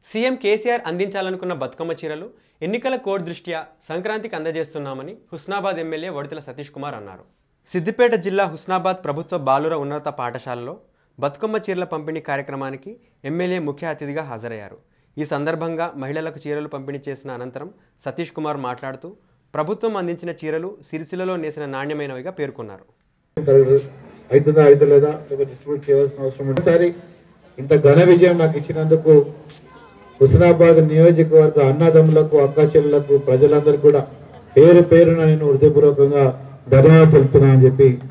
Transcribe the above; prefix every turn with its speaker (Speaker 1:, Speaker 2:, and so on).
Speaker 1: CM KCR అందించాలనుకున్న Bathukamma చీరలు ఎన్నికల code దృష్ట్యా సంక్రాంతికి అందజేస్తున్నామని హుస్నాబాద్ ఎమ్మెల్యే వడితల సతీష్ కుమార్ అన్నారు సిద్దిపేట జిల్లా హుస్నాబాద్ ప్రభుత్వ బాలుర ఉన్నత పాఠశాలలో బతుకమ్మ చీరల పంపిణీ కార్యక్రమానికి ఎమ్మెల్యే ముఖ్య అతిథిగా హాజరయ్యారు ఈ సందర్భంగా మహిళలకు చీరలు పంపిణీ చేసిన అనంతరం సతీష్ కుమార్ మాట్లాడుతూ ప్రభుత్వం అందించిన చీరలు సిరిసిల్లలో నేసిన నాణ్యమైనవిగా పేర్కొన్నారు
Speaker 2: అవుతుందా అవుతలేదా లేకపోతే డిస్ట్రిబ్యూట్ చేయాల్సిన అవసరం ఉంది ఒకసారి ఇంత ఘన విజయం నాకు ఇచ్చినందుకు హుస్నాబాద్ నియోజకవర్గ అన్నదమ్ములకు అక్క చెల్లెలకు ప్రజలందరికీ కూడా పేరు పేరున నేను హృదయపూర్వకంగా ధన్యవాదాలు తెలుపుతున్నాను అని చెప్పి